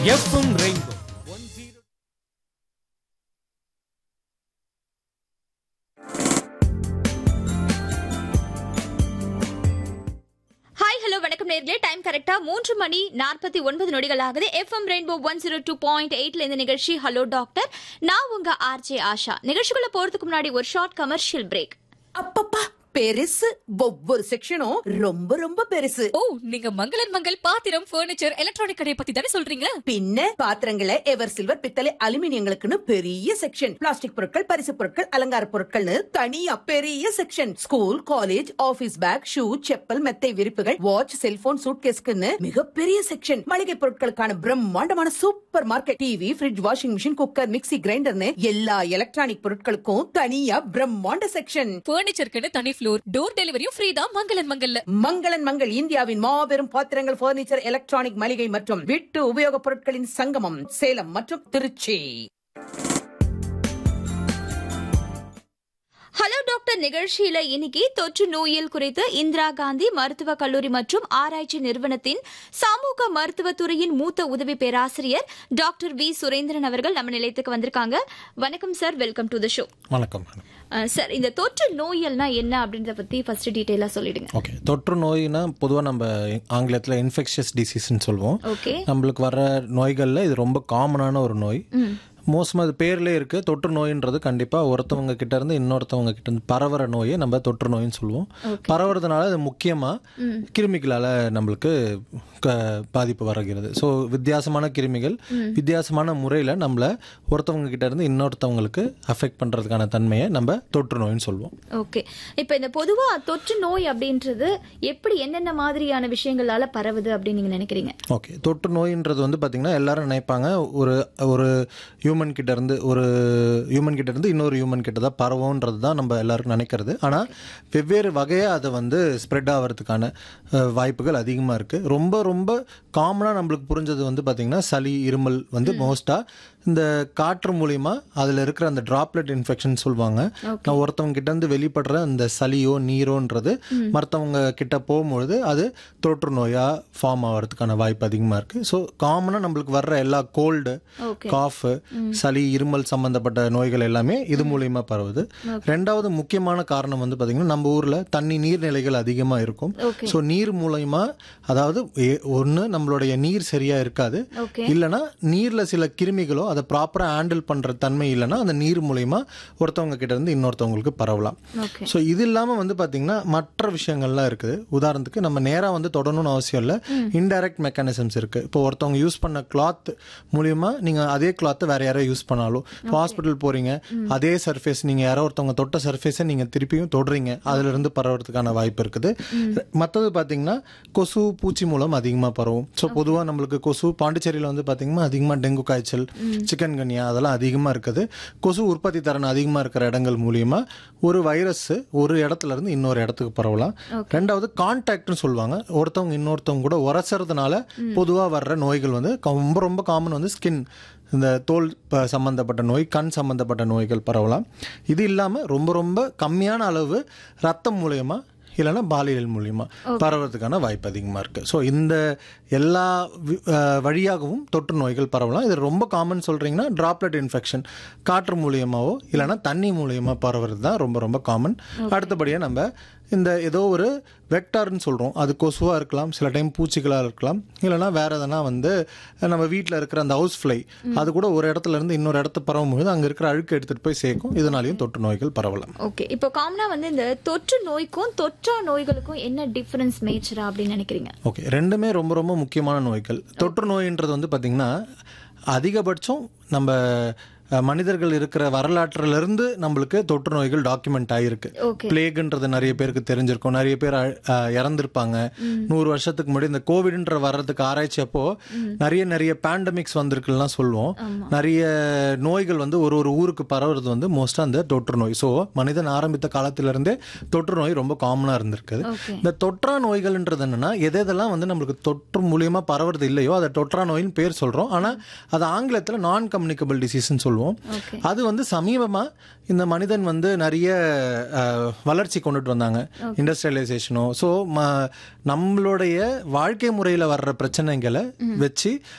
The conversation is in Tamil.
FM Rainbow one zero hi hello வணக்கம் நேர்களே டைம் கரெக்டா மூன்று மணி நாற்பத்தி ஒன்பது நொடிகள் ஆகுது FM Rainbow one zero two point எயிட்ல இந்த நிகழ்ச்சி ஹலோ டாக்டர் நான் உங்க ஆர்ஜே ஆஷா நிகழ்ச்சிக்குள்ள போறதுக்கு முன்னாடி ஒரு ஷார்ட் கமர்ஷியல் பிரேக் அப்பப்பா பெருசு ஒவ்வொரு செக்ஷனும் ரொம்ப ரொம்ப பெருசு ஓ நீங்க மங்களன் மங்கள் பாத்திரம் பர்னிச்சர் எலக்ட்ரானிக் கடையை பத்தி தானே சொல்றீங்க பின்ன பாத்திரங்களை எவர் சில்வர் பித்தளை அலுமினியங்களுக்குன்னு பெரிய செக்ஷன் பிளாஸ்டிக் பொருட்கள் பரிசு பொருட்கள் அலங்கார பொருட்கள்னு தனியா பெரிய section school college office bag shoe chappal மெத்தை விரிப்புகள் வாட்ச் செல்போன் சூட்கேஸ்க்குன்னு மிகப்பெரிய செக்ஷன் மளிகை பொருட்களுக்கான பிரம்மாண்டமான supermarket TV fridge washing machine cooker mixie கிரைண்டர்னு எல்லா எலக்ட்ரானிக் பொருட்களுக்கும் தனியா பிரம்மாண்ட செக்ஷன் பர்னிச்சருக்குன்னு தனி ஃப்ளோர் டோர் டெலிவரியும் ஃப்ரீ தான் மங்களன் மங்கல்ல மங்களன் மங்கள் இந்தியாவின் மாபெரும் பாத்திரங்கள் பர்னிச்சர் எலக்ட்ரானிக் மளிகை மற்றும் வீட்டு உபயோகப் பொருட்களின் சங்கமம் சேலம் மற்றும் திருச்சி ஹலோ டாக்டர் நிகழ்ச்சியில இன்னைக்கு தொற்று நோயியல் குறித்து இந்திரா காந்தி மருத்துவக் கல்லூரி மற்றும் ஆராய்ச்சி நிறுவனத்தின் சமூக மருத்துவத் துறையின் மூத்த உதவி பேராசிரியர் டாக்டர் வி சுரேந்திரன் அவர்கள் நம்ம நிலையத்துக்கு வந்திருக்காங்க வணக்கம் sir welcome to the show வணக்கம் மேடம் சார் இந்த தொற்று நோயல்னா என்ன அப்படின்றத பத்தி ஃபர்ஸ்ட் டீடைலா சொல்லிடுங்க ஓகே தொற்று நோய்னா பொதுவாக நம்ம ஆங்கிலத்தில் இன்ஃபெக்ஷஸ் டிசீஸ்ன்னு சொல்லுவோம் ஓகே நம்மளுக்கு வர நோய்களில் இது ரொம்ப காமனான ஒரு நோய் மோஸ்ட்மாக அது பேர்லேயே இருக்குது தொற்று நோயின்றது கண்டிப்பாக ஒருத்தவங்க கிட்ட இருந்து இன்னொருத்தவங்க கிட்ட இருந்து பரவற நோயை நம்ம தொற்று நோயின்னு சொல்லுவோம் பரவுறதுனால அது முக்கியமாக கிருமிகளால் நம்மளுக்கு க- பாதிப்பு வருகிறது ஸோ வித்தியாசமான கிருமிகள் வித்தியாசமான முறையில் நம்மளை ஒருத்தவங்க கிட்ட இருந்து இன்னொருத்தவங்களுக்கு அஃபெக்ட் பண்ணுறதுக்கான தன்மையை நம்ம தொற்று நோயின்னு சொல்லுவோம் ஓகே இப்போ இந்த பொதுவா தொற்று நோய் அப்படின்றது எப்படி என்னென்ன மாதிரியான விஷயங்களால பரவுது அப்படின்னு நீங்க நினைக்கிறீங்க ஓகே தொற்று நோயின்றது வந்து பார்த்தீங்கன்னா எல்லாரும் நினைப்பாங்க ஒரு ஒரு ஹியூமன் கிட்ட இருந்து ஒரு ஹியூமன் கிட்ட இருந்து இன்னொரு ஹியூமன் கிட்ட தான் பரவும்ன்றது தான் நம்ம எல்லாருக்கும் நினைக்கிறது ஆனால் வெவ்வேறு வகையாக அதை வந்து ஸ்ப்ரெட் ஆகிறதுக்கான அஹ், வாய்ப்புகள் அதிகமாக இருக்குது ரொம்ப ரொம்ப காமனாக நம்மளுக்கு புரிஞ்சது வந்து பார்த்தீங்கன்னா சளி இருமல் வந்து மோஸ்ட்டாக இந்த காற்று மூலிமா அதில் இருக்கிற அந்த டிராப்லெட் இன்ஃபெக்ஷன் சொல்லுவாங்க நான் ஒருத்தவங்க கிட்ட இருந்து வெளிப்படுற அந்த சளியோ நீரோன்றது மற்றவங்க கிட்ட போகும்பொழுது அது தொற்று நோயா ஃபார்ம் ஆகிறதுக்கான வாய்ப்பு அதிகமாக இருக்குது ஸோ காமனாக நம்மளுக்கு வர்ற எல்லா கோல்டு காஃப் சளி இருமல் சம்பந்தப்பட்ட நோய்கள் எல்லாமே இது மூலியமா பரவுது ரெண்டாவது முக்கியமான காரணம் வந்து பார்த்தீங்கன்னா நம்ம ஊரில் தண்ணி நீர்நிலைகள் அதிகமாக இருக்கும் ஸோ நீர் மூலயமா அதாவது ஒன்று நம்மளுடைய நீர் சரியா இருக்காது ஓகே இல்லைன்னா நீர்ல சில கிருமிகளோ அதை ப்ராப்பரா ஹேண்டில் பண்ற தன்மை இல்லைன்னா அந்த நீர் மூலயமா ஒருத்தவங்க கிட்ட இருந்து இன்னொருத்தவங்களுக்கு பரவலாம் ஓகே ஸோ இது இல்லாமல் வந்து பார்த்தீங்கன்னா மற்ற விஷயங்கள்லாம் இருக்குது உதாரணத்துக்கு நம்ம நேராக வந்து தொடணும்னு அவசியம் இல்லை இன்டைரக்ட் மெக்கானிசம்ஸ் இருக்குது இப்போ ஒருத்தவங்க யூஸ் பண்ண கிளாத் மூலியமா நீங்கள் அதே கிளாத்தை வேற யாரோ யூஸ் பண்ணாலும் இப்போ ஹாஸ்பிட்டல் போகிறீங்க அதே சர்ஃபேஸ் நீங்கள் யாரோ ஒருத்தவங்க தொட்ட சர்ஃபேஸை நீங்கள் திருப்பியும் தொடுறீங்க அதிலிருந்து பரவுறதுக்கான வாய்ப்பு இருக்குது மற்றது பார்த்தீங்கன்னா கொசு பூச்சி மூலம் அதிகமாக பரவும் ஸோ பொதுவாக நம்மளுக்கு கொசு பாண்டிச்சேரியில் வந்து பார்த்தீங்கன்னா அதிகமாக டெங்கு காய்ச்சல் சிக்கன் கன்யா அதெல்லாம் அதிகமாக இருக்குது கொசு உற்பத்தி திறன் அதிகமாக இருக்கிற இடங்கள் மூலியமா ஒரு வைரஸ் ஒரு இடத்துல இருந்து இன்னொரு இடத்துக்கு பரவலாம் ரெண்டாவது கான்டாக்ட்னு சொல்லுவாங்க ஒருத்தவங்க இன்னொருத்தவங்க கூட உரசுறதுனால பொதுவாக வர்ற நோய்கள் வந்து ரொம்ப ரொம்ப காமன் வந்து ஸ்கின் இந்த தோல் ப- சம்பந்தப்பட்ட நோய் கண் சம்பந்தப்பட்ட நோய்கள் பரவலாம் இது இல்லாமல் ரொம்ப ரொம்ப கம்மியான அளவு ரத்தம் மூலயமா இல்லைன்னா பாலியல் மூலியமா பரவறதுக்கான வாய்ப்பு அதிகமாக இருக்குது ஸோ இந்த எல்லா வி- அஹ் வழியாகவும் தொற்று நோய்கள் பரவலாம் இது ரொம்ப காமன் சொல்கிறீங்கன்னா டிராப்லெட் இன்ஃபெக்ஷன் காற்று மூலியமாவோ இல்லைன்னா தண்ணி மூலியமா பரவுறது தான் ரொம்ப ரொம்ப காமன் அடுத்தபடியாக நம்ம இந்த ஏதோ ஒரு வெக்டார்னு சொல்கிறோம் அது கொசுவாக இருக்கலாம் சில டைம் பூச்சிகளாக இருக்கலாம் இல்லைன்னா வேற எதனா வந்து நம்ம வீட்டில் இருக்கிற அந்த ஹவுஸ் ஃப்ளை அது கூட ஒரு இடத்துல இருந்து இன்னொரு இடத்து பரவும்போது அங்கே இருக்கிற அழுக்கு எடுத்துகிட்டு போய் சேர்க்கும் இதனாலையும் தொற்று நோய்கள் பரவலாம் ஓகே இப்போ காமனா வந்து இந்த தொற்று நோய்க்கும் தொற்றா நோய்களுக்கும் என்ன டிஃபரன்ஸ் மேஜரா அப்படின்னு நினைக்கிறீங்க ஓகே ரெண்டுமே ரொம்ப ரொம்ப முக்கியமான நோய்கள் தொற்று நோயின்றது வந்து பார்த்திங்கன்னா அதிகபட்சம் நம்ம அஹ், மனிதர்கள் இருக்கிற வரலாற்றுல இருந்து நம்மளுக்கு தொற்று நோய்கள் டாக்குமெண்ட் ஆகிருக்கு ஓகே பிளேக்ன்றது நிறைய பேருக்கு தெரிஞ்சிருக்கும் நிறைய பேர் அழ்- அஹ், இறந்திருப்பாங்க நூறு வருஷத்துக்கு முன்னாடி இந்த கோவிட்ன்ற வர்றதுக்கு ஆராய்ச்சி அப்போ நிறைய நிறைய பேண்டமிக்ஸ் வந்திருக்குலாம் சொல்லுவோம் நிறைய நோய்கள் வந்து ஒரு ஒரு ஊருக்கு பரவுறது வந்து மோஸ்டா அந்த தொற்று நோய் ஸோ மனிதன் ஆரம்பித்த காலத்திலிருந்தே தொற்று நோய் ரொம்ப காமனா இருந்திருக்குது ஓகே இந்த தொற்றா நோய்கள்ன்றது என்னன்னா எது எதெல்லாம் வந்து நம்மளுக்கு தொற்று மூலியமா பரவுறது இல்லையோ அதை தொற்றா நோயின்னு பேர் சொல்றோம் ஆனா அது ஆங்கிலத்துல நான் கம்யூனிகபிள் டிசீஸ்னு சொல்லுவோம் ஓகே அது வந்து சமீபமா இந்த மனிதன் வந்து நிறைய அஹ், வளர்ச்சி கொண்டுட்டு வந்தாங்க இண்டஸ்ட்ரியலைசேஷனோ ஸோ நம்மளுடைய வாழ்க்கை முறையில் வர்ற பிரச்சனைகளை வச்சு